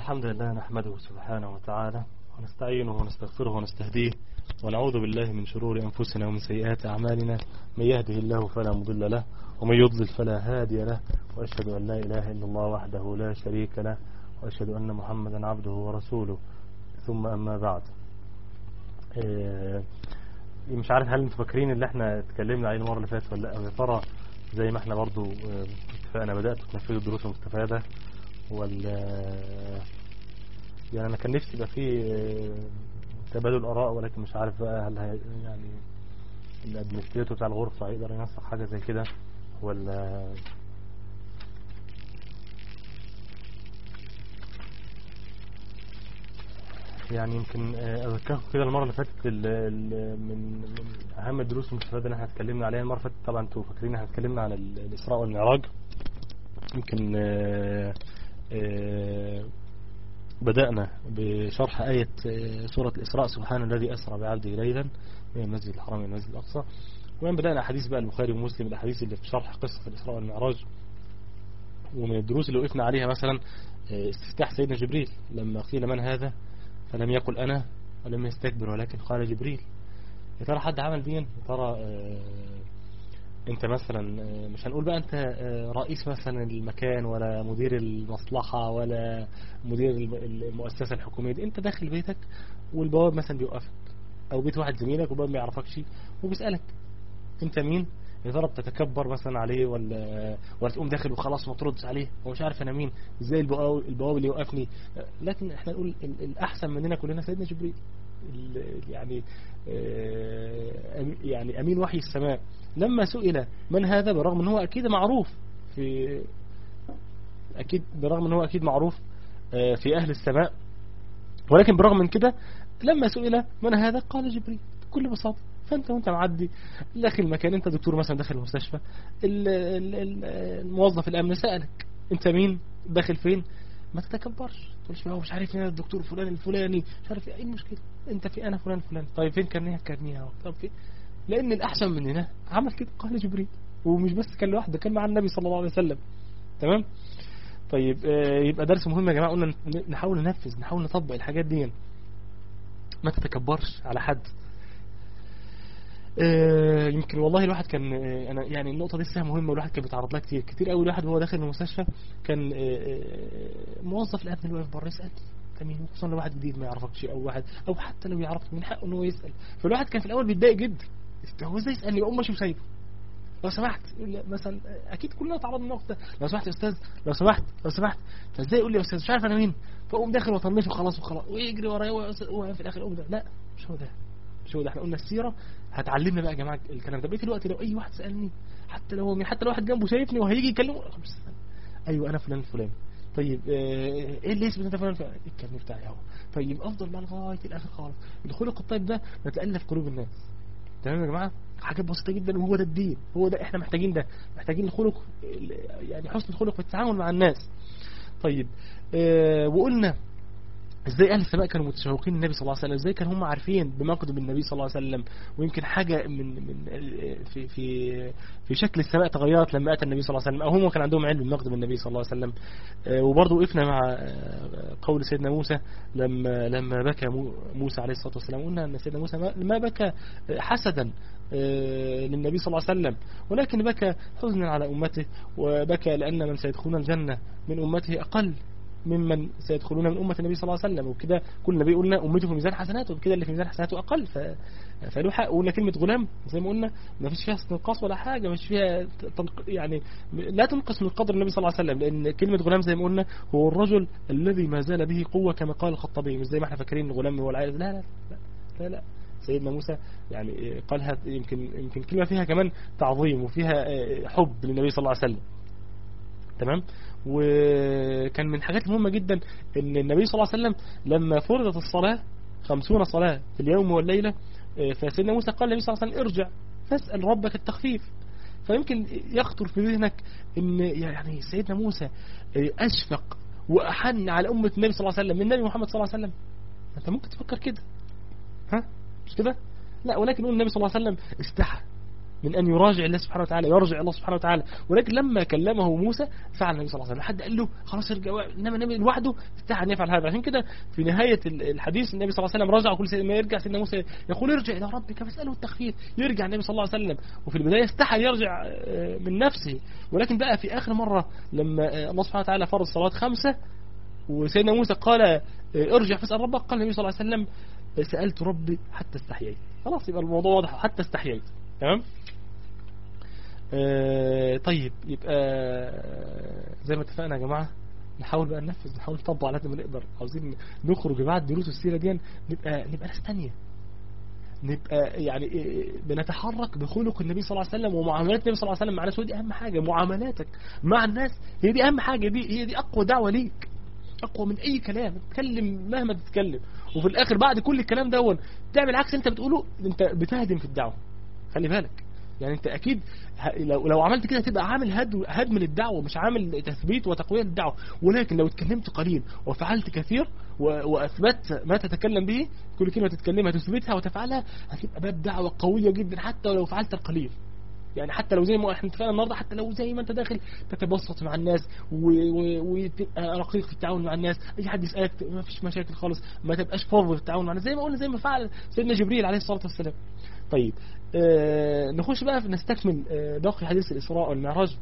الحمد لله نحمده سبحانه وتعالى ونستعينه ونستغفره ونستهديه ونعوذ بالله من شرور أنفسنا ومن سيئات أعمالنا من يهده الله فلا مضل له ومن يضلل فلا هادي له وأشهد أن لا إله إلا الله وحده لا شريك له وأشهد أن محمدا عبده ورسوله ثم أما بعد إيه مش عارف هل انتوا فاكرين اللي احنا اتكلمنا عليه المره اللي فاتت ولا لا يا ترى زي ما احنا برضو اه، اتفقنا بدات تنفذوا الدروس المستفاده ولا يعني انا كان نفسي يبقى في اه، تبادل اراء ولكن مش عارف بقى هل هي يعني الادمنستريتور بتاع الغرفه هيقدر ينسق حاجه زي كده ولا يعني يمكن آه، اذكركم كده المره اللي فاتت ال- ال- من من اهم الدروس المستفاده اللي احنا اتكلمنا عليها المره اللي فاتت طبعا انتوا فاكرين احنا اتكلمنا عن ال- الاسراء والمعراج يمكن آه، آه، بدأنا بشرح آية آه، سورة الإسراء سبحان الذي أسرى بعبده ليلا من المسجد الحرام إلى المسجد الأقصى ومن بدأنا حديث بقى البخاري ومسلم الأحاديث اللي في شرح قصة الإسراء والمعراج ومن الدروس اللي وقفنا عليها مثلا آه، استفتاح سيدنا جبريل لما قيل من هذا فلم يقل أنا ولم يستكبر ولكن قال جبريل يا ترى حد عمل دي يا ترى آه، انت مثلا آه، مش هنقول بقى انت آه، رئيس مثلا المكان ولا مدير المصلحة ولا مدير الم- المؤسسة الحكومية دي انت داخل بيتك والبواب مثلا بيوقفك او بيت واحد زميلك والبواب ما يعرفكش وبيسألك انت مين يا ترى بتتكبر مثلا عليه ولا ولا تقوم داخل وخلاص ما تردش عليه هو مش عارف انا مين ازاي البواب البواب اللي يوقفني لكن احنا نقول ال- الاحسن مننا كلنا سيدنا جبريل ال- يعني آه، أم- يعني امين وحي السماء لما سئل من هذا برغم ان هو اكيد معروف في اكيد برغم ان هو اكيد معروف آه، في اهل السماء ولكن برغم من كده لما سئل من هذا قال جبريل بكل بساطة فانت وانت معدي داخل مكان انت دكتور مثلا داخل المستشفى ال- ال- ال- الموظف الامن سألك انت مين داخل فين ما تتكبرش تقولش هو مش عارف مين الدكتور الفلاني الفلاني مش عارف ايه المشكلة انت في انا فلان فلان طيب فين كارنيه كارنيه اهو طب فين لان الاحسن مننا عمل كده قال جبريل ومش بس كان لوحده كان مع النبي صلى الله عليه وسلم تمام طيب آه، يبقى درس مهم يا جماعه قلنا ن- نحاول ننفذ نحاول نطبق الحاجات دي ما تتكبرش على حد آه، يمكن والله الواحد كان آه، انا يعني النقطه دي لسه مهمه والواحد كان بيتعرض لها كتير كتير قوي الواحد وهو داخل المستشفى كان آه، آه، موظف الامن اللي واقف بره يسال انت مين خصوصا لو واحد جديد ما يعرفكش او واحد او حتى لو يعرفك من حقه ان هو يسال فالواحد كان في الاول بيتضايق جدا هو ازاي يسالني اقوم ماشي وسايبه لو سمحت يقول لي مثلا اكيد كلنا تعرضنا للموقف ده لو سمحت يا استاذ لو سمحت لو سمحت فازاي يقول لي يا استاذ مش عارف انا مين فاقوم داخل واطنشه وخلاص وخلاص ويجري ورايا وفي الاخر اقوم ده لا مش هو ده مش هو ده احنا قلنا السيره هتعلمنا بقى يا جماعه الكلام ده بقيت دلوقتي لو اي واحد سالني حتى لو هو مين حتى لو واحد جنبه شايفني وهيجي يكلمه خلاص استنى. ايوه انا فلان فلان طيب آه، ايه اللي اسمه انت فلان فلان الكلام بتاعي اهو طيب افضل بقى لغايه الاخر خالص الخلق الطيب ده نتالف قلوب الناس تمام يا جماعه حاجات بسيطه جدا وهو ده الدين هو ده احنا محتاجين ده محتاجين الخلق يعني حسن الخلق في التعامل مع الناس طيب آه وقلنا ازاي اهل السماء كانوا متشوقين النبي صلى الله عليه وسلم ازاي كانوا هم عارفين بمقدم النبي صلى الله عليه وسلم ويمكن حاجه من من في في في شكل السماء تغيرت لما اتى النبي صلى الله عليه وسلم او هم كان عندهم علم بمقدم النبي صلى الله عليه وسلم آه، وبرضه وقفنا مع آه، قول سيدنا موسى لما لما بكى مو- موسى عليه الصلاه والسلام قلنا ان سيدنا موسى ما- ما بكى آه، حسدا آه، للنبي صلى الله عليه وسلم ولكن بكى حزنا على امته وبكى لان من سيدخلون الجنه من امته اقل ممن سيدخلون من أمة النبي صلى الله عليه وسلم وبكده كل نبي قلنا أمته في ميزان حسناته وبكده اللي في ميزان حسناته أقل ف... فله حق قلنا كلمة غلام زي ما قلنا ما فيش فيها استنقاص ولا حاجة مش فيها تنق... يعني لا تنقص من قدر النبي صلى الله عليه وسلم لأن كلمة غلام زي ما قلنا هو الرجل الذي ما زال به قوة كما قال الخطابي مش زي ما احنا فاكرين الغلام هو العائل لا لا لا لا, لا. سيدنا موسى يعني قالها يمكن يمكن كلمة فيها كمان تعظيم وفيها حب للنبي صلى الله عليه وسلم تمام وكان من الحاجات المهمة جدا ان النبي صلى الله عليه وسلم لما فرضت الصلاة خمسون صلاة في اليوم والليلة آه، فسيدنا موسى قال للنبي صلى الله عليه وسلم ارجع فاسأل ربك التخفيف فيمكن يخطر في ذهنك ان يعني سيدنا موسى آه، اشفق واحن على امة النبي صلى الله عليه وسلم من النبي محمد صلى الله عليه وسلم انت ممكن تفكر كده ها مش كده لا ولكن نقول النبي صلى الله عليه وسلم استحى من أن يراجع الله سبحانه وتعالى يرجع الله سبحانه وتعالى ولكن لما كلمه موسى فعل النبي صلى الله عليه وسلم حد قال له خلاص ارجع إنما النبي لوحده استحى أن يفعل هذا عشان كده في نهاية الحديث النبي صلى الله عليه وسلم رجع وكل ما يرجع سيدنا موسى يقول ارجع إلى ربك فاسأله التخفيف يرجع النبي صلى الله عليه وسلم وفي البداية استحى يرجع من نفسه ولكن بقى في آخر مرة لما الله سبحانه وتعالى فرض صلاة خمسة وسيدنا موسى قال ارجع فاسأل ربك قال النبي صلى الله عليه وسلم سألت ربي حتى استحييت خلاص يبقى الموضوع واضح حتى استحييت تمام آه طيب يبقى زي ما اتفقنا يا جماعة نحاول بقى ننفذ نحاول نطبق على قد ما نقدر عاوزين نخرج بعد دروس السيرة دي نبقى نبقى ناس تانية نبقى يعني بنتحرك بخلق النبي صلى الله عليه وسلم ومعاملات النبي صلى الله عليه وسلم مع الناس ودي اهم حاجة معاملاتك مع الناس هي دي اهم حاجة دي هي دي اقوى دعوة ليك اقوى من اي كلام تتكلم مهما تتكلم وفي الاخر بعد كل الكلام دون تعمل عكس انت بتقوله انت بتهدم في الدعوة خلي بالك يعني انت اكيد لو لو عملت كده هتبقى عامل هد هدم للدعوه مش عامل تثبيت وتقويه للدعوه ولكن لو اتكلمت قليل وفعلت كثير واثبت ما تتكلم به كل كلمه تتكلمها تثبتها وتفعلها هتبقى باب دعوه قويه جدا حتى لو فعلت القليل يعني حتى لو زي ما احنا اتفقنا النهارده حتى لو زي ما انت داخل تتبسط مع الناس وتبقى رقيق في التعامل مع الناس اي حد يسالك ما فيش مشاكل خالص ما تبقاش فاضي في التعامل مع الناس زي ما قلنا زي ما فعل سيدنا جبريل عليه الصلاه والسلام طيب آه نخش بقى نستكمل آه باقي حديث الاسراء والمعراج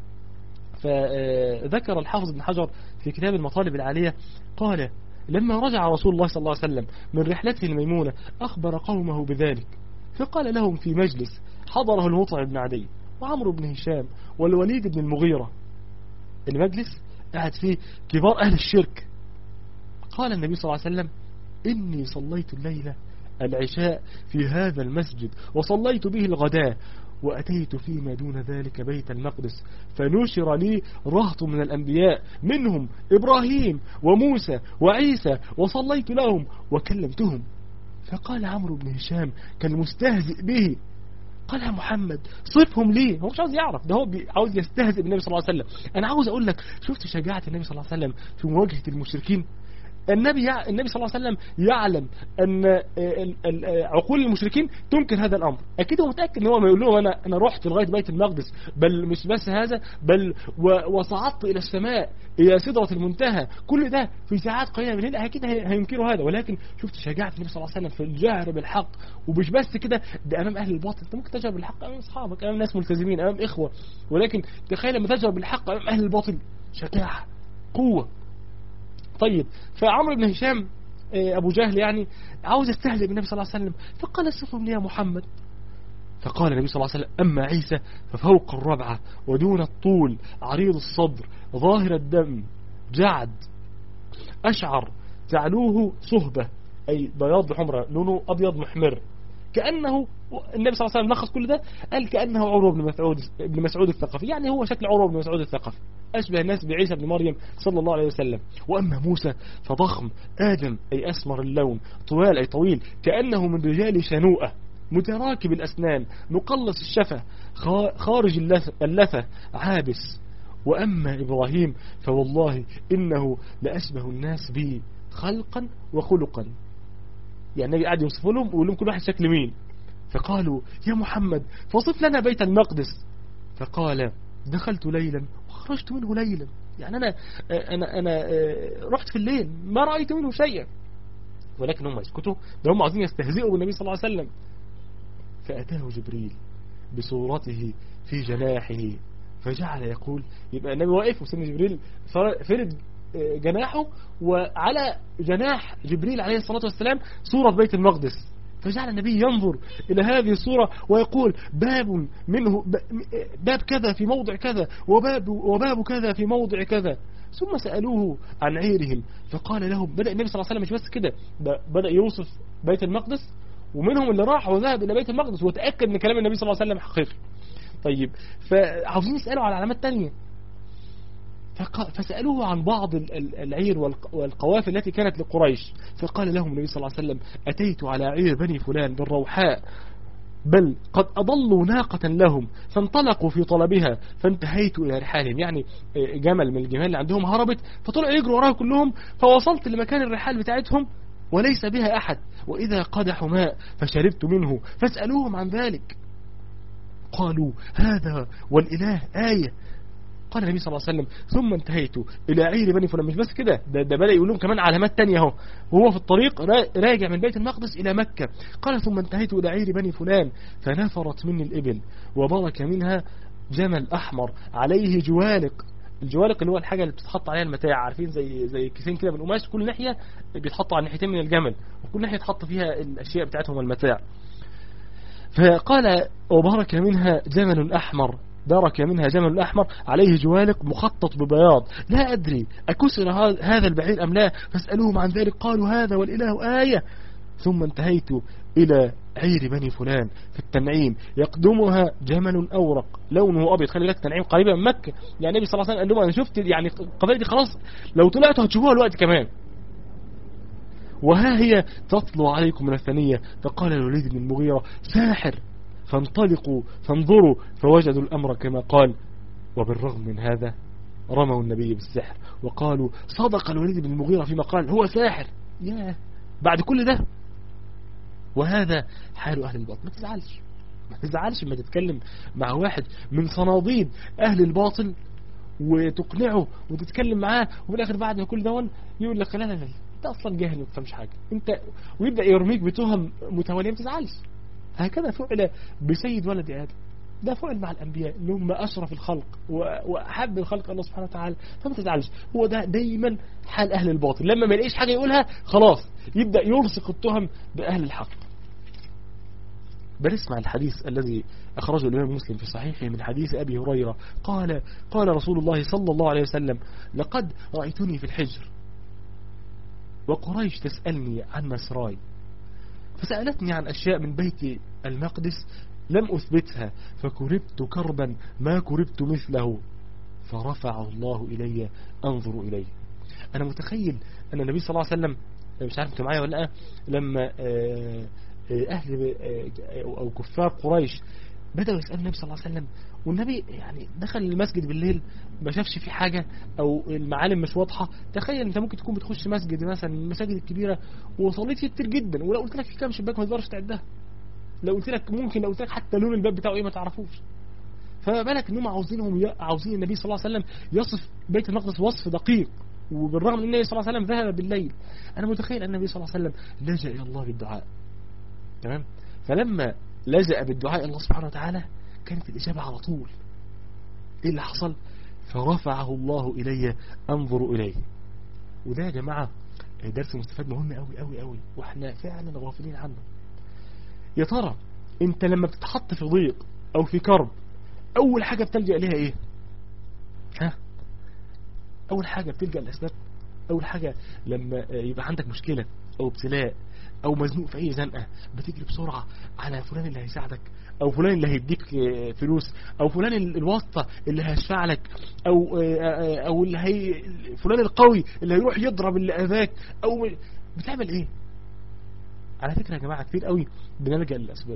فذكر الحافظ بن حجر في كتاب المطالب العالية قال لما رجع رسول الله صلى الله عليه وسلم من رحلته الميمونة أخبر قومه بذلك فقال لهم في مجلس حضره المطعم بن عدي وعمرو بن هشام والوليد بن المغيرة المجلس قاعد فيه كبار أهل الشرك قال النبي صلى الله عليه وسلم إني صليت الليلة العشاء في هذا المسجد وصليت به الغداء وأتيت فيما دون ذلك بيت المقدس فنشر لي رهط من الأنبياء منهم إبراهيم وموسى وعيسى وصليت لهم وكلمتهم فقال عمرو بن هشام كان مستهزئ به قال يا محمد صفهم ليه هو مش عاوز يعرف ده هو عاوز يستهزئ بالنبي صلى الله عليه وسلم انا عاوز اقول لك شفت شجاعة النبي صلى الله عليه وسلم في مواجهة المشركين النبي يع... النبي صلى الله عليه وسلم يعلم ان عقول المشركين تنكر هذا الامر اكيد هو متاكد ان هو ما يقول لهم انا انا رحت لغايه بيت المقدس بل مش بس هذا بل و... وصعدت الى السماء الى سدره المنتهى كل ده في ساعات قليله من هنا اكيد هينكروا هذا ولكن شفت شجاعه النبي صلى الله عليه وسلم في الجهر بالحق ومش بس كده ده امام اهل الباطل انت ممكن تجهر بالحق امام اصحابك امام ناس ملتزمين امام اخوه ولكن تخيل لما تجهر بالحق امام اهل الباطل شجاعه قوه طيب فعمرو بن هشام أبو جهل يعني عاوز يستهزئ بالنبي صلى الله عليه وسلم فقال صفهم لي يا محمد فقال النبي صلى الله عليه وسلم أما عيسى ففوق الربعة ودون الطول عريض الصدر ظاهر الدم جعد أشعر جعلوه صهبة أي بياض حمرة لونه أبيض محمر كأنه النبي صلى الله عليه وسلم لخص كل ده قال كأنه عروة بن مسعود بن مسعود الثقفي يعني هو شكل عروة بن مسعود الثقفي أشبه الناس بعيسى بن مريم صلى الله عليه وسلم وأما موسى فضخم آدم أي أسمر اللون طوال أي طويل كأنه من رجال شنوءة متراكب الأسنان مقلص الشفة خارج اللثة عابس وأما إبراهيم فوالله إنه لأشبه الناس بي خلقا وخلقا يعني النبي قاعد يوصف لهم ويقول لهم كل واحد شكل مين فقالوا يا محمد فصف لنا بيت المقدس فقال دخلت ليلا وخرجت منه ليلا يعني أنا, أنا, أنا رحت في الليل ما رأيت منه شيئا ولكن هم يسكتوا ده هم عايزين يستهزئوا بالنبي صلى الله عليه وسلم فأتاه جبريل بصورته في جناحه فجعل يقول يبقى النبي واقف وسيدنا جبريل فرد جناحه وعلى جناح جبريل عليه الصلاة والسلام صورة بيت المقدس فجعل النبي ينظر إلى هذه الصورة ويقول باب منه باب كذا في موضع كذا وباب, وباب كذا في موضع كذا ثم سألوه عن عيرهم فقال لهم بدأ النبي صلى الله عليه وسلم مش بس كده بدأ يوصف بيت المقدس ومنهم اللي راح وذهب إلى بيت المقدس وتأكد من كلام النبي صلى الله عليه وسلم حقيقي طيب فعاوزين يسألوا على علامات تانية فسألوه عن بعض العير والقوافل التي كانت لقريش فقال لهم النبي صلى الله عليه وسلم أتيت على عير بني فلان بالروحاء بل قد أضلوا ناقة لهم فانطلقوا في طلبها فانتهيت إلى رحالهم يعني جمل من الجمال اللي عندهم هربت فطلعوا يجروا وراها كلهم فوصلت لمكان الرحال بتاعتهم وليس بها أحد وإذا قدحوا ماء فشربت منه فاسألوهم عن ذلك قالوا هذا والإله آية قال النبي صلى الله عليه وسلم ثم انتهيت إلى عير بني فلان مش بس كده ده, ده بدأ يقول لهم كمان علامات تانية اهو وهو في الطريق راجع من بيت المقدس إلى مكة قال ثم انتهيت إلى عير بني فلان فنفرت مني الإبل وبرك منها جمل أحمر عليه جوالق الجوالق اللي هو الحاجة اللي بتتحط عليها المتاع عارفين زي زي كيسين كده من قماش كل ناحية بيتحطوا على ناحيتين من الجمل وكل ناحية تحط فيها الأشياء بتاعتهم المتاع فقال وبرك منها جمل أحمر برك منها جمل أحمر عليه جوالق مخطط ببياض لا أدري أكسر هذا البعير أم لا فاسألوهم عن ذلك قالوا هذا والإله آية ثم انتهيت إلى عير بني فلان في التنعيم يقدمها جمل أورق لونه أبيض خلي بالك تنعيم قريبة من مكة يعني النبي صلى الله عليه وسلم قال لهم أنا شفت يعني القبائل دي خلاص لو طلعتوا هتشوفوها الوقت كمان وها هي تطلع عليكم من الثانية فقال الوليد بن المغيرة ساحر فانطلقوا فانظروا فوجدوا الأمر كما قال وبالرغم من هذا رموا النبي بالسحر وقالوا صدق الوليد بن المغيرة فيما قال هو ساحر ياه بعد كل ده وهذا حال أهل الباطل ما تزعلش ما تزعلش لما تتكلم مع واحد من صناديد أهل الباطل وتقنعه وتتكلم معاه وفي الآخر بعد ما كل دون يقول لك لا لا لا انت اصلا جاهل ما تفهمش حاجه انت ويبدا يرميك بتهم متواليه ما تزعلش هكذا فعل بسيد ولد ادم ده فعل مع الانبياء اللي هم اشرف الخلق واحب الخلق الله سبحانه وتعالى فما تزعلش هو ده دايما حال اهل الباطل لما ما يلاقيش حاجه يقولها خلاص يبدا يلصق التهم باهل الحق بل اسمع الحديث الذي أخرجه الإمام مسلم في صحيحه من حديث أبي هريرة قال قال رسول الله صلى الله عليه وسلم لقد رأيتني في الحجر وقريش تسألني عن مسراي فسألتني عن أشياء من بيت المقدس لم أثبتها فكربت كربا ما كربت مثله فرفعه الله إلي أنظر إليه أنا متخيل أن النبي صلى الله عليه وسلم مش عارف انت معايا ولا لا لما أهل أو كفار قريش بدأوا يسألوا النبي صلى الله عليه وسلم والنبي يعني دخل المسجد بالليل ما شافش فيه حاجة او المعالم مش واضحة تخيل انت ممكن تكون بتخش مسجد مثلا المساجد الكبيرة وصليت فيه كتير جدا ولو قلت لك في كام شباك ما تقدرش تعدها لو قلت لك ممكن لو قلت لك حتى لون الباب بتاعه ايه ما تعرفوش فما بالك انهم عاوزينهم عاوزين النبي صلى الله عليه وسلم يصف بيت المقدس وصف دقيق وبالرغم ان النبي صلى الله عليه وسلم ذهب بالليل انا متخيل ان النبي صلى الله عليه وسلم لجأ الى الله بالدعاء تمام فلما لجأ بالدعاء الى الله سبحانه وتعالى كانت الإجابة على طول إيه اللي حصل فرفعه الله إلي أنظر إليه وده يا جماعة درس مستفاد مهم قوي قوي قوي واحنا فعلا غافلين عنه يا ترى انت لما بتتحط في ضيق او في كرب اول حاجة بتلجأ ليها ايه ها اول حاجة بتلجأ الاسباب اول حاجة لما يبقى عندك مشكلة او ابتلاء او مزنوق في اي زنقة بتجري بسرعة على فلان اللي هيساعدك او فلان اللي هيديك فلوس او فلان الواسطة اللي هيشفع لك او او اللي هي فلان القوي اللي هيروح يضرب اللي اذاك او بتعمل ايه على فكرة يا جماعة كتير قوي بنلجأ للاسباب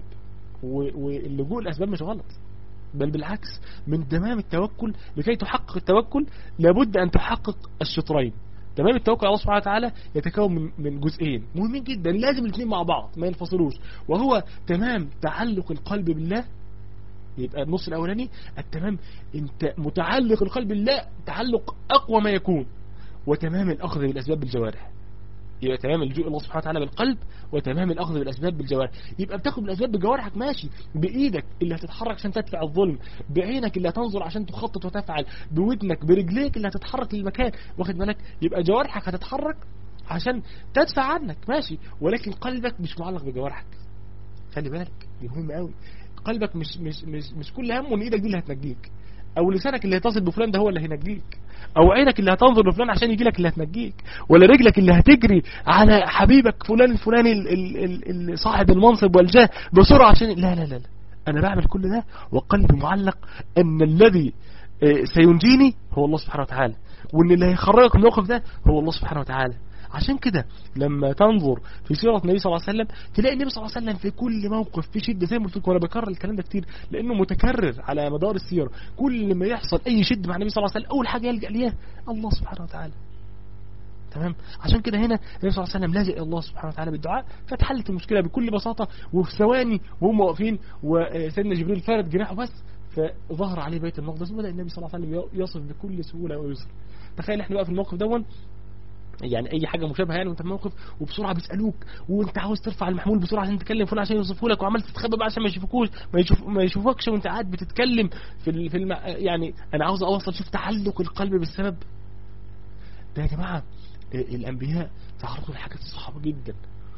واللجوء الاسباب مش غلط بل بالعكس من تمام التوكل لكي تحقق التوكل لابد ان تحقق الشطرين تمام التوكل على الله سبحانه وتعالى يتكون من من جزئين مهمين جدا لازم الاثنين مع بعض ما ينفصلوش وهو تمام تعلق القلب بالله يبقى النص الاولاني التمام انت متعلق القلب بالله تعلق اقوى ما يكون وتمام الاخذ بالاسباب بالجوارح يبقى تمام اللجوء الله سبحانه وتعالى بالقلب وتمام الاخذ بالاسباب بالجوارح يبقى بتاخد بالاسباب بجوارحك ماشي بايدك اللي هتتحرك عشان تدفع الظلم بعينك اللي هتنظر عشان تخطط وتفعل بودنك برجليك اللي هتتحرك للمكان واخد بالك يبقى جوارحك هتتحرك عشان تدفع عنك ماشي ولكن قلبك مش معلق بجوارحك خلي بالك دي مهمه قوي قلبك مش مش مش مش كل همه ان ايدك دي اللي هتنجيك او لسانك اللي هيتصل بفلان ده هو اللي هينجيك او عينك اللي هتنظر لفلان عشان يجي لك اللي هتنجيك ولا رجلك اللي هتجري على حبيبك فلان الفلاني ال ال ال صاحب المنصب والجاه بسرعة عشان لا لا لا, لا. انا بعمل كل ده وقلبي معلق ان الذي سينجيني هو الله سبحانه وتعالى وان اللي هيخرجك من الموقف ده هو الله سبحانه وتعالى عشان كده لما تنظر في سيرة النبي صلى الله عليه وسلم تلاقي النبي صلى الله عليه وسلم في كل موقف في شدة زي ما قلت لكم وانا بكرر الكلام ده كتير لانه متكرر على مدار السيرة كل ما يحصل اي شد مع النبي صلى الله عليه وسلم اول حاجة يلجأ ليها الله سبحانه وتعالى تمام عشان كده هنا النبي صلى الله عليه وسلم لاجئ الى الله سبحانه وتعالى بالدعاء فاتحلت المشكله بكل بساطه وفي ثواني وهم واقفين وسيدنا جبريل فرد جناحه بس فظهر عليه بيت المقدس وبدا النبي صلى الله عليه وسلم يصف بكل سهوله ويسر تخيل احنا بقى في الموقف دون يعني اي حاجه مشابهه يعني وانت في موقف وبسرعه بيسالوك وانت عاوز ترفع المحمول بسرعه عشان تكلم فلان عشان يوصفه لك وعمال تتخبى بقى عشان ما يشوفوكوش ما, يشوف ما يشوفكش وانت قاعد بتتكلم في ال... في الم... يعني انا عاوز اوصل شوف تعلق القلب بالسبب ده يا جماعه الانبياء تعرضوا لحاجات صعبه جدا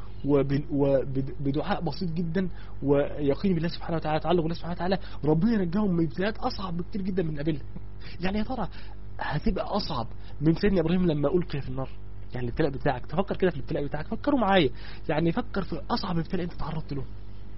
وبدعاء بسيط جدا ويقين بالله سبحانه وتعالى تعلق بالله سبحانه وتعالى ربنا ينجاهم من ابتلاءات اصعب بكتير جدا من قبلها يعني يا ترى هتبقى اصعب من سيدنا ابراهيم لما القي في النار يعني الابتلاء بتاعك تفكر كده في الابتلاء بتاعك فكروا معايا يعني فكر في اصعب ابتلاء انت تعرضت له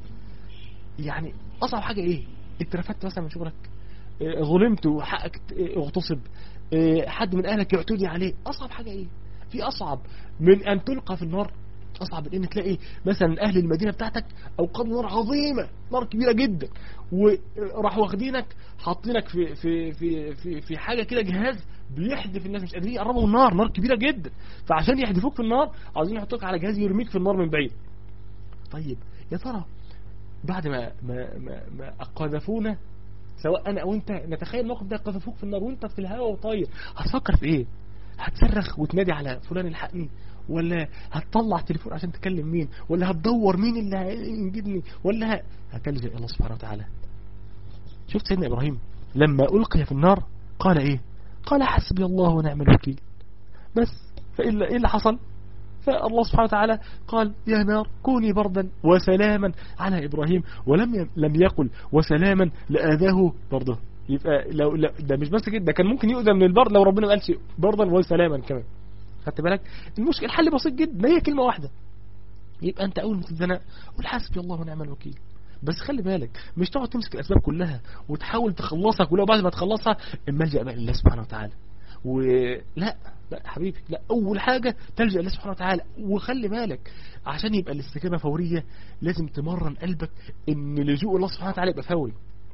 يعني اصعب حاجه ايه اترفدت مثلا من شغلك اه ظلمت وحقك اغتصب اه حد من اهلك يعتدي عليه اصعب حاجه ايه في اصعب من ان تلقى في النار اصعب من ان تلاقي مثلا اهل المدينه بتاعتك اوقدوا نار عظيمه نار كبيره جدا وراحوا واخدينك حاطينك في في في في, في حاجه كده جهاز بيحدف الناس مش قادرين يقربوا من النار نار كبيره جدا فعشان يحدفوك في النار عاوزين يحطوك على جهاز يرميك في النار من بعيد طيب يا ترى بعد ما ما ما, ما قذفونا سواء انا او انت نتخيل الموقف ده قذفوك في النار وانت في الهواء وطاير هتفكر في ايه هتصرخ وتنادي على فلان الحقني ولا هتطلع تليفون عشان تكلم مين ولا هتدور مين اللي هينجدني ولا هتلجأ الله سبحانه وتعالى شفت سيدنا إبراهيم لما ألقي في النار قال إيه قال حسبي الله ونعم الوكيل بس فإلا إيه اللي حصل فالله سبحانه وتعالى قال يا نار كوني بردا وسلاما على إبراهيم ولم لم يقل وسلاما لآذاه برضه يبقى لو لا ده مش بس كده ده كان ممكن يؤذى من البرد لو ربنا ما قالش بردا وسلاما كمان خدت بالك المشكله الحل بسيط جدا ما هي كلمه واحده يبقى انت اول ما تتزنق قول حسبي الله ونعم الوكيل بس خلي بالك مش تقعد تمسك الاسباب كلها وتحاول تخلصها كلها وبعد ما تخلصها الملجا بقى لله سبحانه وتعالى ولا لا حبيبي لا اول حاجة تلجأ لله سبحانه وتعالى وخلي بالك عشان يبقى الاستجابة فورية لازم تمرن قلبك ان لجوء الله سبحانه وتعالى يبقى فوري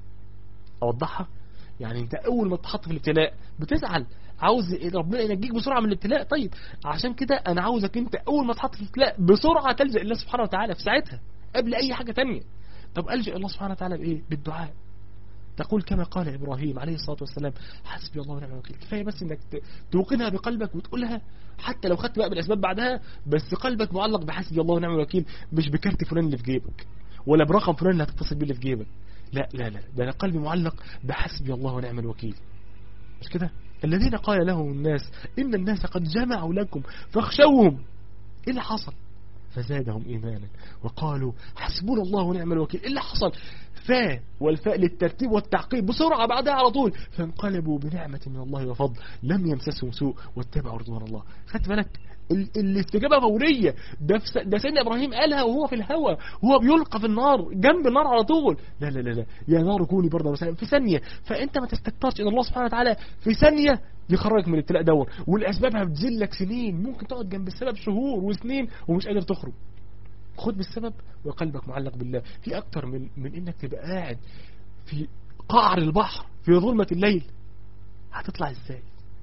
اوضحها يعني انت اول ما تحط في الابتلاء بتزعل عاوز ربنا ينجيك بسرعة من الابتلاء طيب عشان كده انا عاوزك انت اول ما تحط في الابتلاء بسرعة تلجأ الله سبحانه وتعالى في ساعتها قبل اي حاجة تانية طب ألجأ الله سبحانه وتعالى بإيه بالدعاء تقول كما قال إبراهيم عليه الصلاة والسلام حسبي الله ونعم الوكيل كفاية بس انك توقنها بقلبك وتقولها حتى لو خدت بقى بالأسباب بعدها بس قلبك معلق بحسبي الله ونعم الوكيل مش بكارت فلان اللي في جيبك ولا برقم فلان اللي هتتصل بيه اللي في جيبك لا لا لا ده أنا قلبي معلق بحسبي الله ونعم الوكيل مش كده الذين قال لهم الناس إن الناس قد جمعوا لكم فاخشوهم إيه اللي حصل فزادهم إيمانا وقالوا حسبنا الله ونعم الوكيل إيه اللي حصل فاء والفاء للترتيب والتعقيب بسرعة بعدها على طول فانقلبوا بنعمة من الله وفضل لم يمسسهم سوء واتبعوا رضوان الله خدت بالك ال الاستجابة فورية ده, ده سيدنا إبراهيم قالها وهو في الهواء وهو بيلقى في النار جنب النار على طول لا لا لا, لا. يا نار كوني برضه وسلام في ثانية فأنت ما تستكترش إن الله سبحانه وتعالى في ثانية يخرجك من الابتلاء دور والأسباب هتزلك سنين ممكن تقعد جنب السبب شهور وسنين ومش قادر تخرج خد بالسبب وقلبك معلق بالله في أكتر من, من إنك تبقى قاعد في قعر البحر في ظلمة الليل هتطلع ازاي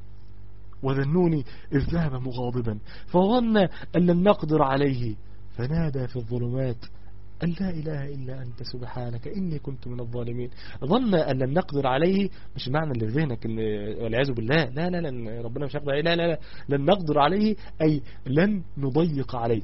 وذنوني إذ ذهب مغاضبا فظن أن لن نقدر عليه فنادى في الظلمات أن لا إله إلا أنت سبحانك إني كنت من الظالمين ظن أن لن نقدر عليه مش معنى اللي في ذهنك والعياذ بالله لا لا لن ربنا مش هيقدر عليه لا لا لا لن نقدر عليه أي لن نضيق عليه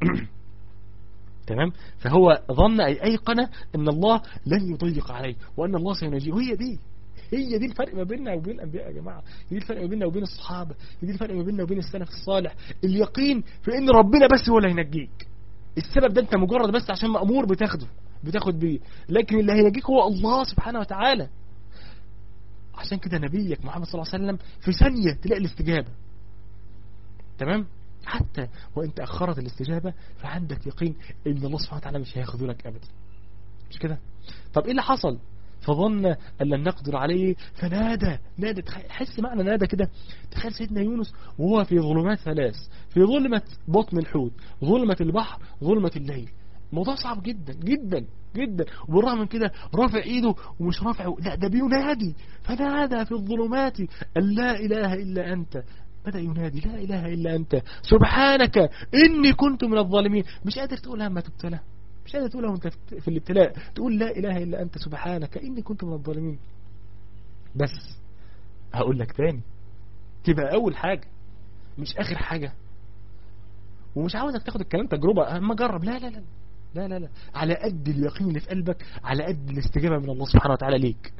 تمام فهو ظن أي أيقن أن الله لن يضيق عليه وأن الله سينجيه وهي دي هي دي الفرق ما بيننا وبين الأنبياء يا جماعة هي دي الفرق ما بيننا وبين الصحابة هي دي الفرق ما بيننا وبين السلف الصالح اليقين في أن ربنا بس هو اللي هينجيك السبب ده أنت مجرد بس عشان مأمور بتاخده بتاخد بيه لكن اللي هينجيك هو الله سبحانه وتعالى عشان كده نبيك محمد صلى الله عليه وسلم في ثانية تلاقي الاستجابة تمام حتى وإن تأخرت الاستجابة فعندك يقين إن الله سبحانه وتعالى مش هياخذونك أبدا مش كده طب إيه اللي حصل فظن أن لن نقدر عليه فنادى نادى حس معنى نادى كده تخيل سيدنا يونس وهو في ظلمات ثلاث في ظلمة بطن الحوت ظلمة البحر ظلمة الليل موضوع صعب جدا جدا جدا وبالرغم من كده رافع ايده ومش رافع لا ده بينادي فنادى في الظلمات أن لا إله إلا أنت بدأ ينادي لا إله إلا أنت سبحانك إني كنت من الظالمين مش قادر تقولها لما تبتلى مش قادر تقولها وانت في الابتلاء تقول لا إله إلا أنت سبحانك إني كنت من الظالمين بس هقول لك تاني تبقى أول حاجة مش آخر حاجة ومش عاوزك تاخد الكلام تجربة اما جرب لا لا لا لا لا لا على قد اليقين اللي في قلبك على قد الاستجابة من الله سبحانه وتعالى ليك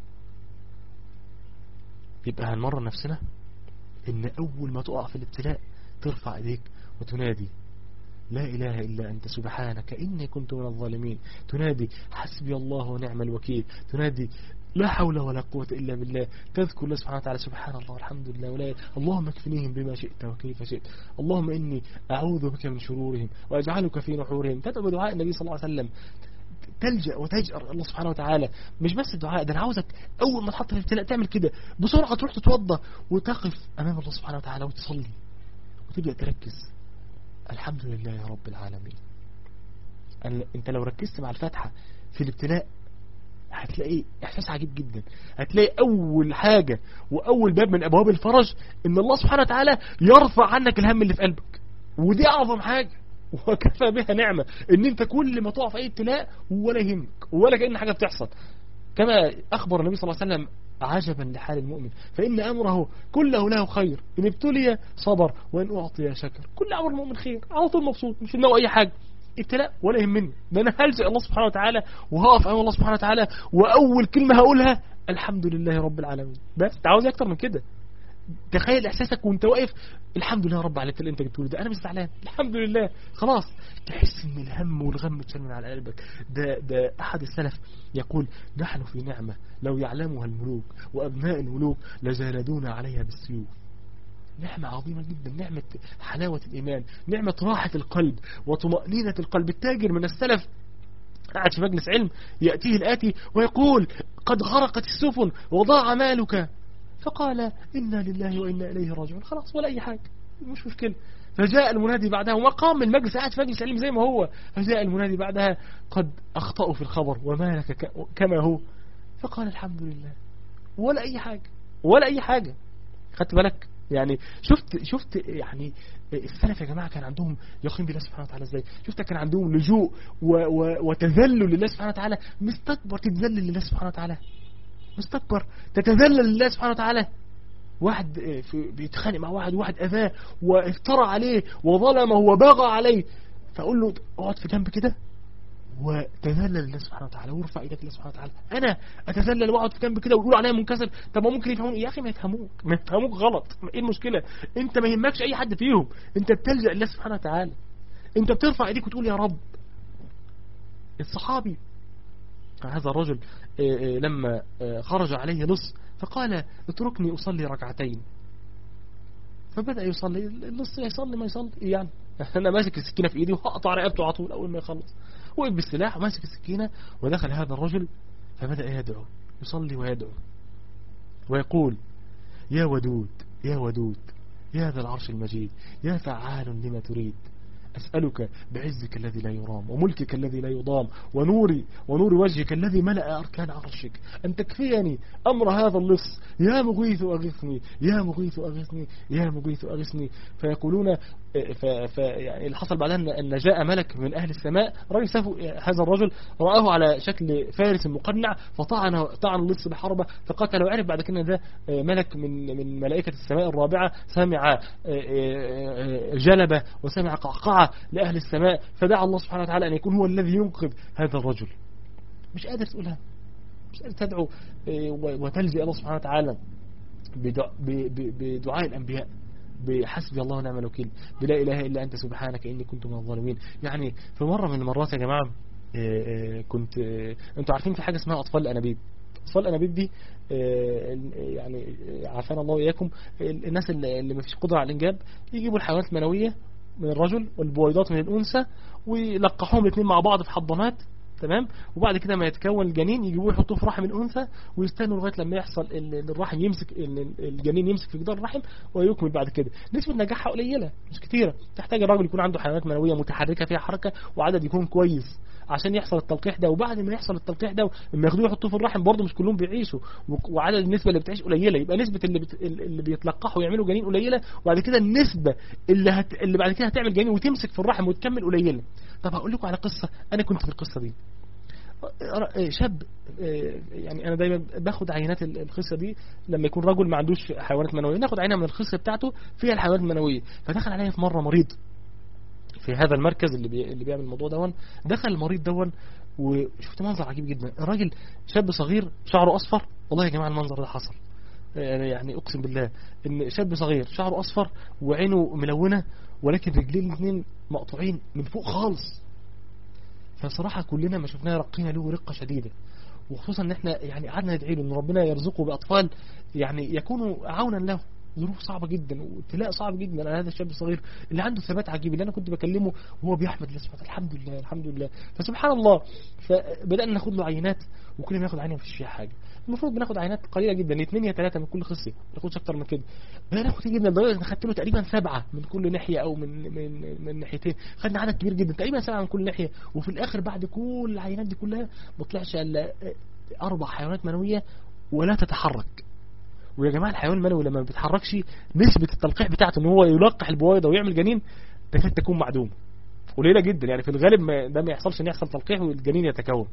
يبقى هنمرن نفسنا ان اول ما تقع في الابتلاء ترفع ايديك وتنادي لا إله إلا أنت سبحانك إني كنت من الظالمين تنادي حسبي الله ونعم الوكيل تنادي لا حول ولا قوة إلا بالله تذكر الله سبحانه وتعالى سبحان الله والحمد لله ولا اللهم اكفنيهم بما شئت وكيف شئت اللهم إني أعوذ بك من شرورهم وأجعلك في نحورهم تدعو بدعاء النبي صلى الله عليه وسلم تلجأ وتجأر الله سبحانه وتعالى مش بس الدعاء ده انا عاوزك اول ما تحط في الابتلاء تعمل كده بسرعة تروح تتوضى وتقف امام الله سبحانه وتعالى وتصلي وتبدأ تركز الحمد لله يا رب العالمين انت لو ركزت مع الفاتحة في الابتلاء هتلاقي احساس عجيب جدا هتلاقي اول حاجة واول باب من ابواب الفرج ان الله سبحانه وتعالى يرفع عنك الهم اللي في قلبك ودي اعظم حاجة وكفى بها نعمة ان انت كل ما تقع في اي ابتلاء ولا يهمك ولا كأن حاجة بتحصل كما اخبر النبي صلى الله عليه وسلم عجبا لحال المؤمن فإن أمره كله له خير إن ابتلي صبر وإن أعطي شكر كل أمر المؤمن خير على طول مبسوط مش إنه أي حاجة ابتلاء ولا يهمني ده أنا هلجأ الله سبحانه وتعالى وهقف أمام الله سبحانه وتعالى وأول كلمة هقولها الحمد لله رب العالمين بس تعاوز أكتر من كده تخيل احساسك وانت واقف الحمد لله رب على اللي انت جبته ده انا مش زعلان الحمد لله خلاص تحس ان الهم والغم اتشال من على قلبك ده ده احد السلف يقول نحن في نعمة لو يعلمها الملوك وابناء الملوك لجالدونا عليها بالسيوف نعمة عظيمة جدا نعمة حلاوة الإيمان نعمة راحة القلب وطمأنينة القلب التاجر من السلف قاعد في مجلس علم يأتيه الآتي ويقول قد غرقت السفن وضاع مالك فقال إنا لله وإنا إليه راجعون خلاص ولا أي حاجة مش مشكلة فجاء المنادي بعدها وقام من المجلس قاعد في مجلس علم زي ما هو فجاء المنادي بعدها قد أخطأوا في الخبر وما لك كما هو فقال الحمد لله ولا أي حاجة ولا أي حاجة خدت بالك يعني شفت شفت يعني السلف يا جماعة كان عندهم يقين بالله سبحانه وتعالى ازاي شفت كان عندهم لجوء وتذلل لله سبحانه وتعالى مستكبر تتذلل لله سبحانه وتعالى مستكبر تتذلل لله سبحانه وتعالى واحد بيتخانق مع واحد واحد أذاه وافترى عليه وظلمه وبغى عليه فأقول له اقعد في جنب كده وتذلل لله سبحانه وتعالى وارفع ايدك لله سبحانه وتعالى انا اتذلل واقعد في جنب كده ويقول عليا منكسر طب ما ممكن يفهموني يا اخي ما يفهموك ما يفهموك غلط ايه المشكله انت ما يهمكش اي حد فيهم انت بتلجا لله سبحانه وتعالى انت بترفع ايديك وتقول يا رب الصحابي هذا الرجل لما خرج عليه لص فقال اتركني أصلي ركعتين فبدأ يصلي اللص يصلي ما يصلي يعني أنا ماسك السكينة في إيدي وهقطع رقبته على طول أول ما يخلص وقف بالسلاح وماسك السكينة ودخل هذا الرجل فبدأ يدعو يصلي ويدعو ويقول يا ودود يا ودود يا ذا العرش المجيد يا فعال لما تريد أسألك بعزك الذي لا يرام وملكك الذي لا يضام ونوري ونور وجهك الذي ملأ أركان عرشك أن تكفيني أمر هذا اللص يا مغيث أغثني يا مغيث أغثني يا مغيث أغثني فيقولون ف ف يعني اللي حصل بعدها أن جاء ملك من أهل السماء رأي هذا الرجل رآه على شكل فارس مقنع فطعن طعن اللص بحربة فقتل وعرف بعد كده ده ملك من من ملائكة السماء الرابعة سمع جلبة وسمع قعقعة لأهل السماء فدعا الله سبحانه وتعالى أن يكون هو الذي ينقذ هذا الرجل مش قادر تقولها مش قادر تدعو وتلجئ الله سبحانه وتعالى بدعاء الأنبياء بحسبي الله ونعم الوكيل بلا إله إلا أنت سبحانك إني كنت من الظالمين يعني في مرة من المرات يا جماعة كنت انتوا عارفين في حاجة اسمها أطفال الأنابيب أطفال الأنابيب دي يعني عافانا الله وإياكم الناس اللي ما فيش قدرة على الإنجاب يجيبوا الحيوانات المنوية من الرجل والبويضات من الأنثى ويلقحوهم الاثنين مع بعض في حضانات تمام وبعد كده ما يتكون الجنين يجيبوه يحطوه في رحم الأنثى ويستنوا لغاية لما يحصل الرحم يمسك الجنين يمسك في جدار الرحم ويكمل بعد كده نسبة نجاحها قليلة مش كتيرة تحتاج الراجل يكون عنده حيوانات منوية متحركة فيها حركة وعدد يكون كويس عشان يحصل التلقيح ده وبعد ما يحصل التلقيح ده لما ياخدوه يحطوه في الرحم برضه مش كلهم بيعيشوا وعدد النسبه اللي بتعيش قليله يبقى نسبه اللي بت... اللي بيتلقحوا ويعملوا جنين قليله وبعد كده النسبه اللي هت... اللي بعد كده هتعمل جنين وتمسك في الرحم وتكمل قليله طب هقول لكم على قصه انا كنت في القصه دي شاب يعني انا دايما باخد عينات الخصيه دي لما يكون رجل ما عندوش حيوانات منويه ناخد عينه من الخصيه بتاعته فيها الحيوانات المنويه فدخل عليا في مره مريض في هذا المركز اللي بي... اللي بيعمل الموضوع دون دخل المريض دون وشفت منظر عجيب جدا الراجل شاب صغير شعره اصفر والله يا جماعه المنظر ده حصل يعني اقسم بالله ان شاب صغير شعره اصفر وعينه ملونه ولكن رجليه الاثنين مقطوعين من فوق خالص فصراحة كلنا ما شفناه رقينا له رقة شديدة وخصوصا ان احنا يعني قعدنا ندعي له ان ربنا يرزقه باطفال يعني يكونوا عونا له ظروف صعبة جدا وابتلاء صعب جدا على هذا الشاب الصغير اللي عنده ثبات عجيب اللي انا كنت بكلمه وهو بيحمد الله سبحانه الحمد لله الحمد لله فسبحان الله فبدأنا ناخد له عينات وكل ما ياخد عينه مفيش فيها حاجة المفروض بناخد عينات قليلة جدا اثنين يا ثلاثة من كل خصية ما ناخدش اكتر من كده بناخد كتير جدا لدرجة ان خدت له تقريبا سبعة من كل ناحية او من من من ناحيتين خدنا عدد كبير جدا تقريبا سبعة من كل ناحية وفي الاخر بعد كل العينات دي كلها ما طلعش الا اربع حيوانات منوية ولا تتحرك ويا جماعة الحيوان المنوي لما ما بيتحركش نسبة التلقيح بتاعته ان هو يلقح البويضة ويعمل جنين تكاد تكون معدومة قليلة جدا يعني في الغالب ما ده ما يحصلش ان يحصل تلقيح والجنين يتكون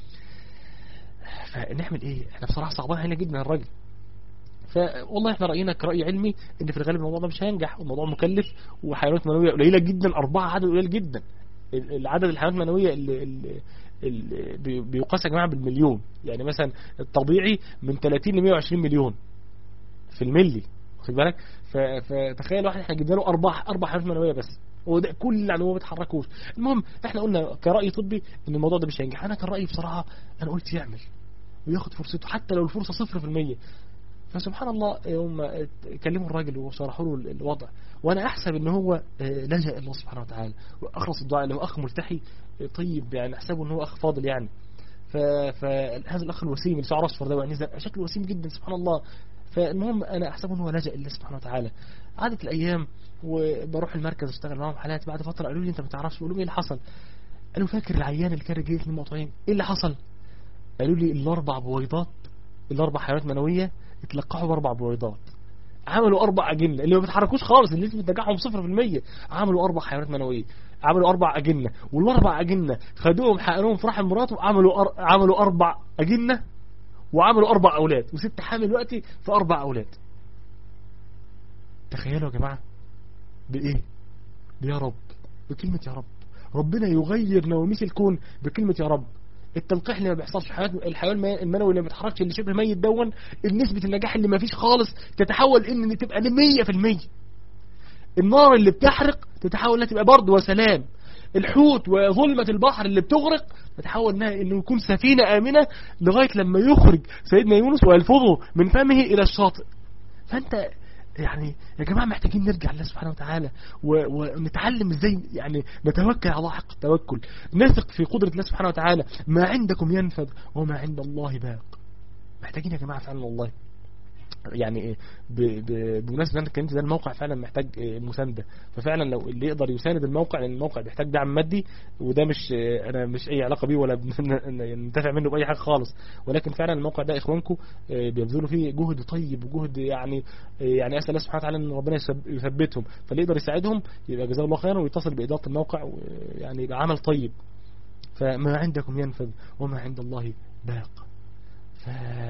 فنعمل ايه احنا بصراحة صعبان علينا جدا الراجل فوالله احنا رأينا كرأي علمي ان في الغالب الموضوع ده مش هينجح والموضوع مكلف وحيوانات منوية قليلة جدا اربعة عدد قليل جدا العدد الحيوانات المنوية اللي, اللي بيقاس يا جماعة بالمليون يعني مثلا الطبيعي من 30 ل 120 مليون في الملي واخد بالك فتخيل واحد احنا جبنا له اربع اربع حيوانات منويه بس هو ده كل اللي هو ما بيتحركوش المهم احنا قلنا كرأي طبي ان الموضوع ده مش هينجح انا كان رأيي بصراحة انا قلت يعمل وياخد فرصته حتى لو الفرصة صفر في المية فسبحان الله هم كلموا الراجل وشرحوا له الوضع وانا احسب ان هو لجأ الله سبحانه وتعالى واخلص الدعاء له اخ ملتحي طيب يعني احسبه ان هو اخ فاضل يعني فهذا الاخ الوسيم اللي شعره اصفر ده يعني شكله وسيم جدا سبحان الله فالمهم انا احسبه ان هو لجأ الله سبحانه وتعالى عادت الايام وبروح المركز اشتغل معاهم حالات بعد فتره قالوا لي انت ما تعرفش بقول لهم ايه اللي حصل قالوا فاكر العيان اللي كان رجليه اثنين مقطوعين ايه اللي حصل قالوا لي الاربع بويضات الاربع حيوانات منويه اتلقحوا باربع بويضات عملوا اربع اجنه اللي ما بيتحركوش خالص اللي نسبه نجاحهم 0% عملوا اربع حيوانات منويه عملوا اربع اجنه والاربع اجنه خدوهم حقنوهم في رحم مراته وعملوا أر... عملوا اربع اجنه وعملوا اربع اولاد وست حامل وقتي في اربع اولاد تخيلوا يا جماعه بايه يا رب بكلمه يا رب ربنا يغير نواميس الكون بكلمه يا رب التلقيح اللي ما بيحصلش الحيوان المنوي اللي ما بيتحركش اللي شبه ميت دون نسبة النجاح اللي ما فيش خالص تتحول ان تبقى 100% النار اللي بتحرق تتحول انها تبقى برد وسلام الحوت وظلمة البحر اللي بتغرق تتحول انها انه يكون سفينة امنة لغاية لما يخرج سيدنا يونس ويلفظه من فمه الى الشاطئ فانت يعني يا جماعة محتاجين نرجع لله سبحانه وتعالى ونتعلم ازاي يعني نتوكل على الله حق التوكل نثق في قدرة الله سبحانه وتعالى ما عندكم ينفذ وما عند الله باق محتاجين يا جماعة فعلا والله يعني بمناسبة انك انت ده الموقع فعلا محتاج مساندة ففعلا لو اللي يقدر يساند الموقع لان الموقع بيحتاج دعم مادي وده مش انا مش اي علاقة بيه ولا ننتفع منه باي حاجة خالص ولكن فعلا الموقع ده اخوانكم بيبذلوا فيه جهد طيب وجهد يعني يعني اسال الله سبحانه وتعالى ان ربنا يثبتهم فاللي يقدر يساعدهم يبقى جزاه الله خيرا ويتصل باداره الموقع ويعني يبقى عمل طيب فما عندكم ينفذ وما عند الله باق ف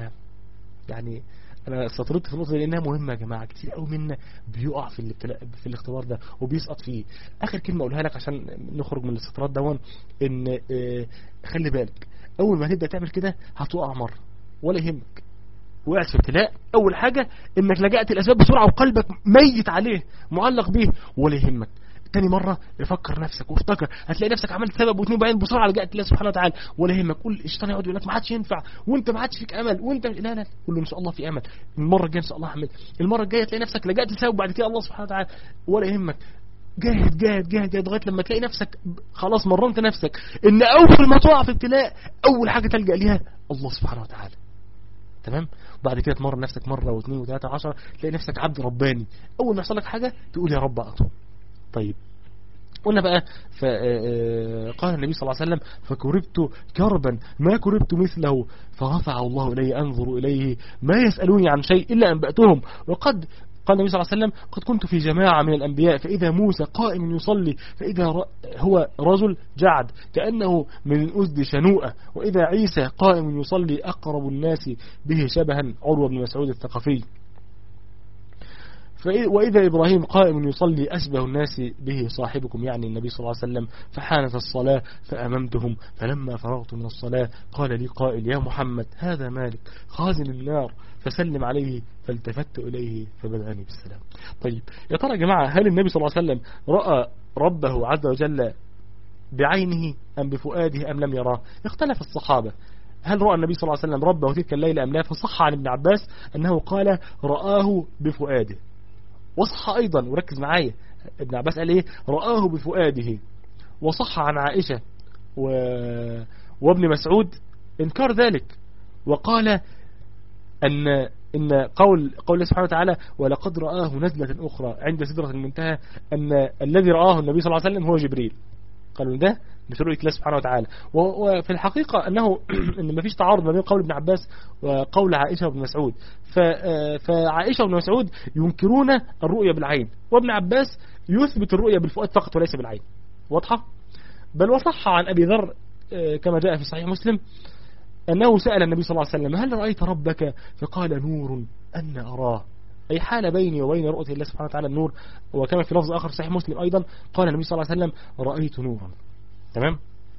يعني انا استطردت في النقطه دي لانها مهمه يا جماعه كتير قوي منا بيقع في في الاختبار ده وبيسقط فيه اخر كلمه اقولها لك عشان نخرج من الاستطراد دون ان خلي بالك اول ما تبدا تعمل كده هتقع مره ولا يهمك وقعت في ابتلاء اول حاجه انك لجأت الاسباب بسرعه وقلبك ميت عليه معلق بيه ولا يهمك تاني مرة فكر نفسك وافتكر هتلاقي نفسك عملت سبب واثنين وبعدين بسرعة لجأت الله سبحانه وتعالى ولا يهمك قول الشيطان يقعد يقول لك ما عادش ينفع وانت ما عادش فيك امل وانت لا لا قول له ان شاء الله في امل المرة الجاية ان شاء الله هعمل المرة الجاية تلاقي نفسك لجأت لسبب بعد كده الله سبحانه وتعالى ولا يهمك جاهد جاهد جاهد جاهد لغايه لما تلاقي نفسك خلاص مرنت نفسك ان اول ما تقع في ابتلاء اول حاجة تلجأ ليها الله سبحانه وتعالى تمام وبعد كده تمرن نفسك مرة واثنين وثلاثة عشر تلاقي نفسك عبد رباني اول ما يحصل لك حاجة تقول يا رب اطول طيب قلنا بقى فقال النبي صلى الله عليه وسلم فكربت كربا ما كربت مثله فرفع الله إلي أنظر إليه ما يسألوني عن شيء إلا أنبأتهم وقد قال النبي صلى الله عليه وسلم قد كنت في جماعة من الأنبياء فإذا موسى قائم يصلي فإذا هو رجل جعد كأنه من الأزد شنوءة وإذا عيسى قائم يصلي أقرب الناس به شبها عروة بن مسعود الثقفي وإذا إبراهيم قائم يصلي أشبه الناس به صاحبكم يعني النبي صلى الله عليه وسلم فحانت الصلاة فأممتهم فلما فرغت من الصلاة قال لي قائل يا محمد هذا مالك خازن النار فسلم عليه فالتفت إليه فبدأني بالسلام طيب يا ترى يا جماعة هل النبي صلى الله عليه وسلم رأى ربه عز وجل بعينه أم بفؤاده أم لم يراه اختلف الصحابة هل رأى النبي صلى الله عليه وسلم ربه تلك الليلة أم لا فصح عن ابن عباس أنه قال رآه بفؤاده وصح أيضا وركز معايا ابن عباس قال إيه رآه بفؤاده وصح عن عائشة و... وابن مسعود انكار ذلك وقال أن إن قول قول الله سبحانه وتعالى ولقد رآه نزلة أخرى عند سدرة المنتهى أن الذي رآه النبي صلى الله عليه وسلم هو جبريل قالوا ده مش رؤية الله سبحانه وتعالى وفي الحقيقة أنه أن ما فيش تعارض ما بين قول ابن عباس وقول عائشة وابن مسعود فعائشة وابن مسعود ينكرون الرؤية بالعين وابن عباس يثبت الرؤية بالفؤاد فقط وليس بالعين واضحة بل وصح عن أبي ذر كما جاء في صحيح مسلم أنه سأل النبي صلى الله عليه وسلم هل رأيت ربك فقال نور أن أراه أي حال بيني وبين رؤية الله سبحانه وتعالى النور وكما في لفظ آخر صحيح مسلم أيضا قال النبي صلى الله عليه وسلم رأيت نورا تمام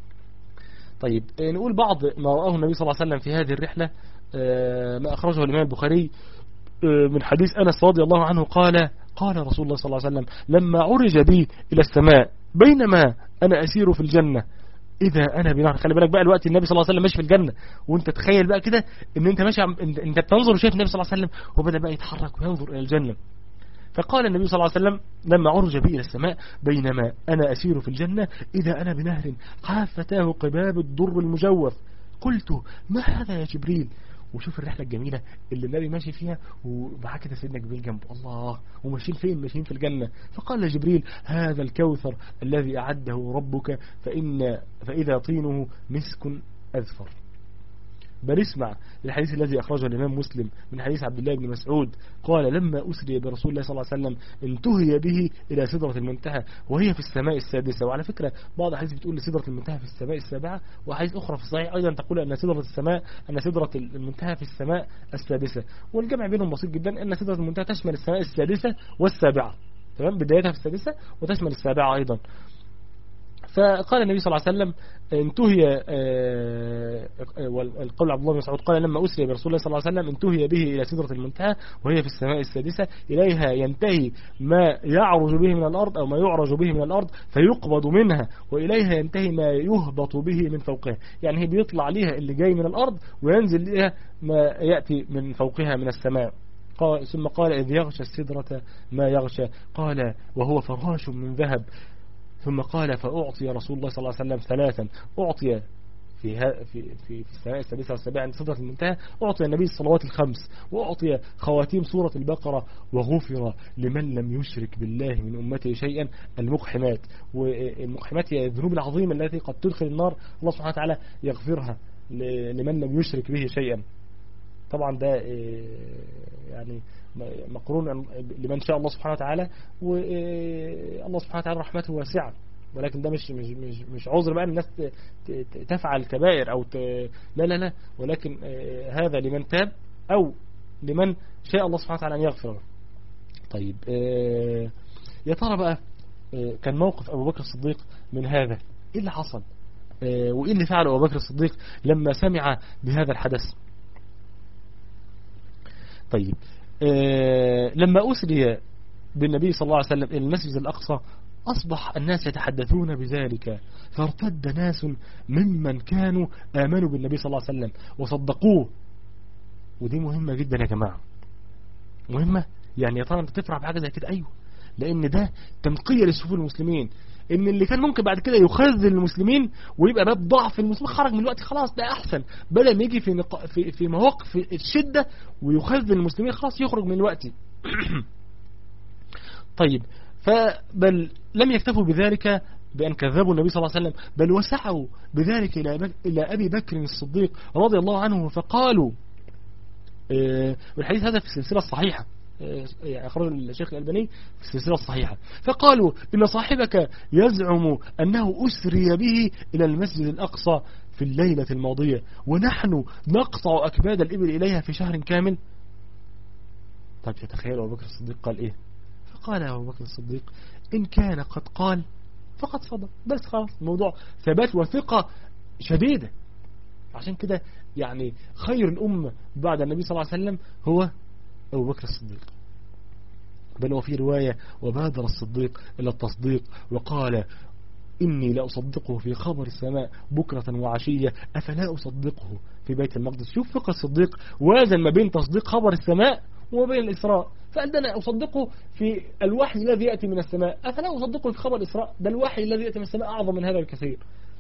طيب نقول بعض ما رآه النبي صلى الله عليه وسلم في هذه الرحلة ما أخرجه الإمام البخاري من حديث أنس رضي الله عنه قال قال رسول الله صلى الله عليه وسلم لما عرج بي إلى السماء بينما أنا أسير في الجنة إذا أنا بنهر خلي بالك بقى الوقت النبي صلى الله عليه وسلم ماشي في الجنة وانت تخيل بقى كده ان انت ماشي عم انت بتنظر وشايف النبي صلى الله عليه وسلم وبدأ بقى يتحرك وينظر إلى الجنة فقال النبي صلى الله عليه وسلم لما عرج بي إلى السماء بينما أنا أسير في الجنة إذا أنا بنهر حافتاه قباب الضر المجوف قلت ما هذا يا جبريل وشوف الرحلة الجميلة اللي النبي ماشي فيها ومعاه كده سيدنا جبريل جنبه الله وماشيين فين ماشيين في الجنة فقال جبريل هذا الكوثر الذي أعده ربك فإن فإذا طينه مسك أذفر بل اسمع الحديث الذي أخرجه الإمام مسلم من حديث عبد الله بن مسعود قال لما أسري برسول الله صلى الله عليه وسلم انتهي به إلى سدرة المنتهى وهي في السماء السادسة وعلى فكرة بعض الحديث بتقول سدرة المنتهى في السماء السابعة وحديث أخرى في الصحيح أيضا تقول أن سدرة السماء أن سدرة المنتهى في السماء السادسة والجمع بينهم بسيط جدا أن سدرة المنتهى تشمل السماء السادسة والسابعة تمام بدايتها في السادسة وتشمل السابعة أيضا فقال النبي صلى الله عليه وسلم انتهي والقول عبد الله بن مسعود قال لما أسري برسول الله صلى الله عليه وسلم انتهي به إلى سدرة المنتهى وهي في السماء السادسة إليها ينتهي ما يعرج به من الأرض أو ما يعرج به من الأرض فيقبض منها وإليها ينتهي ما يهبط به من فوقها يعني هي بيطلع ليها اللي جاي من الأرض وينزل ليها ما يأتي من فوقها من السماء قال ثم قال إذ يغشى السدرة ما يغشى قال وهو فراش من ذهب ثم قال فأعطي رسول الله صلى الله عليه وسلم ثلاثا أعطي في في في في السماء السادسة والسابعة عند سدرة المنتهى أعطي النبي الصلوات الخمس وأعطي خواتيم سورة البقرة وغفر لمن لم يشرك بالله من أمته شيئا المقحمات والمقحمات هي الذنوب العظيمة التي قد تدخل النار الله سبحانه وتعالى يغفرها لمن لم يشرك به شيئا طبعا ده يعني مقرون لمن شاء الله سبحانه وتعالى والله سبحانه وتعالى رحمته واسعة ولكن ده مش مش مش مش عذر بقى الناس تفعل كبائر او ت... لا لا لا ولكن هذا لمن تاب او لمن شاء الله سبحانه وتعالى ان يغفر له طيب يا ترى بقى كان موقف ابو بكر الصديق من هذا ايه اللي حصل وايه اللي فعله ابو بكر الصديق لما سمع بهذا الحدث طيب آه لما أسري بالنبي صلى الله عليه وسلم إلى المسجد الأقصى أصبح الناس يتحدثون بذلك فارتد ناس ممن كانوا آمنوا بالنبي صلى الله عليه وسلم وصدقوه ودي مهمة جدا يا جماعة مهمة يعني يا ترى انت تفرح بحاجة زي كده أيوه لأن ده تنقية لصفوف المسلمين ان اللي كان ممكن بعد كده يخذل المسلمين ويبقى باب ضعف المسلمين خرج من الوقت خلاص ده احسن بدل ما يجي في نق... في في مواقف الشده ويخذل المسلمين خلاص يخرج من الوقت طيب فبل لم يكتفوا بذلك بأن كذبوا النبي صلى الله عليه وسلم بل وسعوا بذلك إلى أبي بكر الصديق رضي الله عنه فقالوا آه، والحديث هذا في السلسلة الصحيحة آه، يعني أخرج الشيخ الألباني في السلسلة الصحيحة فقالوا إن صاحبك يزعم أنه أسري به إلى المسجد الأقصى في الليلة الماضية ونحن نقطع أكباد الإبل إليها في شهر كامل طيب تتخيل أبو بكر الصديق قال إيه فقال أبو بكر الصديق إن كان قد قال فقد صدق بس خلاص الموضوع ثبات وثقة شديدة عشان كده يعني خير الأمة بعد النبي صلى الله عليه وسلم هو أبو بكر الصديق بل وفي رواية وبادر الصديق إلى التصديق وقال إني لأصدقه في خبر السماء بكرة وعشية أفلا أصدقه في بيت المقدس شوف فقه الصديق وازن ما بين تصديق خبر السماء وما بين الإسراء فقال ده أنا أصدقه في الوحي الذي يأتي من السماء أفلا أصدقه في خبر الإسراء ده الوحي الذي يأتي من السماء أعظم من هذا الكثير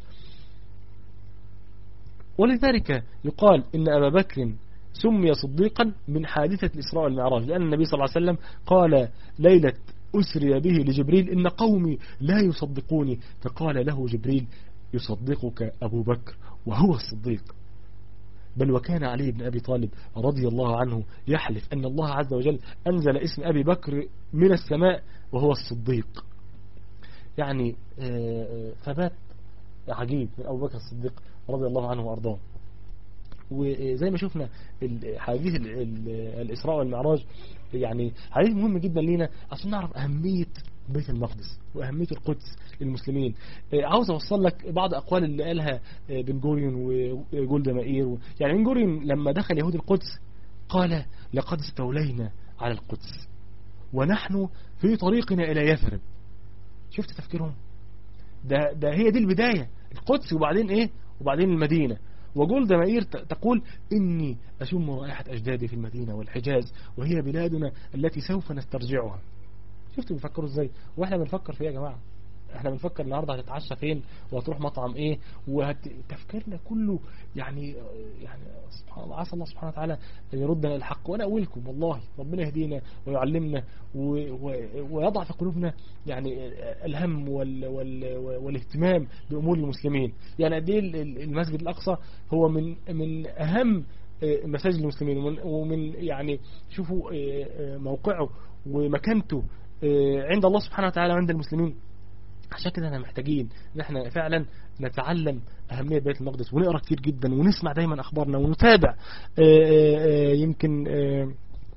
ولذلك يقال إن أبا بكر سمي صديقا من حادثة الإسراء والمعراج لأن النبي صلى الله عليه وسلم قال ليلة أسري به لجبريل إن قومي لا يصدقوني فقال له جبريل يصدقك أبو بكر وهو الصديق بل وكان علي بن أبي طالب رضي الله عنه يحلف أن الله عز وجل أنزل اسم أبي بكر من السماء وهو الصديق يعني آه، آه، ثبات عجيب من أبو بكر الصديق رضي الله عنه وأرضاه وزي ما شفنا حديث الإسراء والمعراج يعني حديث مهم جدا لينا عشان نعرف أهمية بيت المقدس وأهمية القدس للمسلمين آه، عاوز أوصل لك بعض أقوال اللي قالها آه، بن جوريون وجولدا مائير و... يعني بن جوريون لما دخل يهود القدس قال لقد استولينا على القدس ونحن في طريقنا إلى يثرب شفت تفكيرهم ده, ده هي دي البداية القدس وبعدين ايه وبعدين المدينة وجولدا مائير تقول إني أشم رائحة أجدادي في المدينة والحجاز وهي بلادنا التي سوف نسترجعها شفتوا بيفكروا ازاي واحنا بنفكر في ايه يا جماعة احنا بنفكر النهاردة هتتعشى فين وهتروح مطعم ايه وتفكيرنا كله يعني يعني سبحان الله عسى الله سبحانه وتعالى ان يردنا الحق وانا اقولكم والله ربنا يهدينا ويعلمنا ويضع في قلوبنا يعني الهم وال وال والاهتمام بامور المسلمين يعني قد ايه المسجد الاقصى هو من من اهم مساجد المسلمين ومن يعني شوفوا موقعه ومكانته عند الله سبحانه وتعالى وعند المسلمين عشان كده احنا محتاجين ان احنا فعلا نتعلم اهمية بيت المقدس ونقرا كتير جدا ونسمع دايما اخبارنا ونتابع آه، آه، يمكن آه،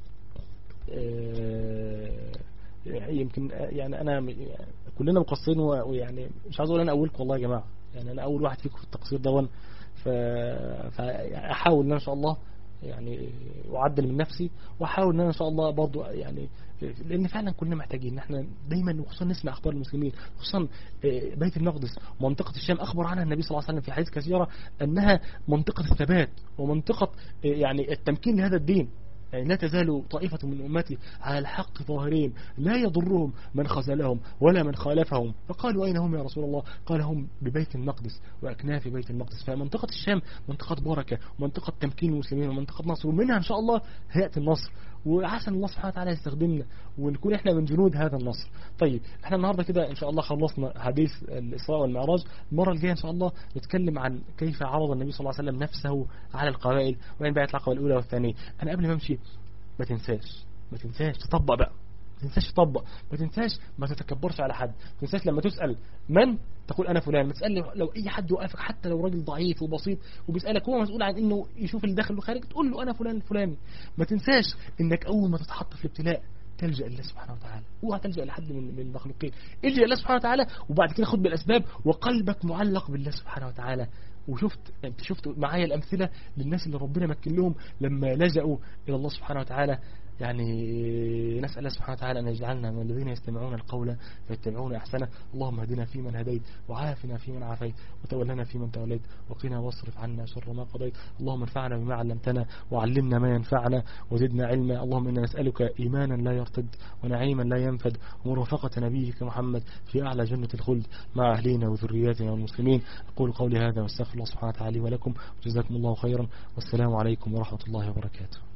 يمكن يعني انا كلنا مقصرين ويعني مش عايز اقول انا اولكم والله يا جماعه يعني انا اول واحد فيكم في التقصير دون فاحاول ان ان شاء الله يعني اعدل من نفسي واحاول ان انا ان شاء الله برضو يعني لان فعلا كلنا محتاجين ان احنا دايما خصوصا نسمع اخبار المسلمين خصوصا آه، بيت المقدس منطقة الشام اخبر عنها النبي صلى الله عليه وسلم في حديث كثيرة انها منطقة الثبات ومنطقة آه، يعني التمكين لهذا الدين يعني لا تزال طائفة من أمتي على الحق ظاهرين لا يضرهم من خزلهم ولا من خالفهم فقالوا أين هم يا رسول الله قال هم ببيت المقدس وأكناف بيت المقدس فمنطقة الشام منطقة بركة ومنطقة تمكين المسلمين ومنطقة نصر ومنها إن شاء الله هيأتي النصر وعسى الله سبحانه وتعالى يستخدمنا ونكون احنا من جنود هذا النصر طيب احنا النهاردة كده ان شاء الله خلصنا حديث الإسراء والمعراج المرة الجاية ان شاء الله نتكلم عن كيف عرض النبي صلى الله عليه وسلم نفسه على القبائل وين بقت العقبة الأولى والثانية أنا قبل ما أمشي ما تنساش ما تنساش تطبق بقى ما تنساش تطبق ما تنساش ما تتكبرش على حد ما تنساش لما تسأل من تقول أنا فلان ما تسأل لو أي حد وقفك حتى لو راجل ضعيف وبسيط وبيسألك هو مسؤول عن إنه يشوف اللي داخل وخارج تقول له أنا فلان الفلاني ما تنساش إنك أول ما تتحط في الابتلاء تلجأ الله سبحانه وتعالى اوعى تلجأ لحد من من المخلوقين الجأ الله سبحانه وتعالى وبعد كده خد بالأسباب وقلبك معلق بالله سبحانه وتعالى وشفت انت شفت معايا الأمثلة للناس اللي ربنا مكن لهم لما لجأوا إلى الله سبحانه وتعالى يعني نسأل الله سبحانه وتعالى أن يجعلنا من الذين يستمعون القول فيتبعون أحسنه اللهم اهدنا فيمن هديت وعافنا فيمن عافيت وتولنا فيمن توليت وقنا واصرف عنا شر ما قضيت اللهم انفعنا بما علمتنا وعلمنا ما ينفعنا وزدنا علما اللهم إنا نسألك إيمانا لا يرتد ونعيما لا ينفد ومرافقة نبيك محمد في أعلى جنة الخلد مع أهلنا وذرياتنا والمسلمين أقول قولي هذا واستغفر الله سبحانه وتعالى ولكم وجزاكم الله خيرا والسلام عليكم ورحمة الله وبركاته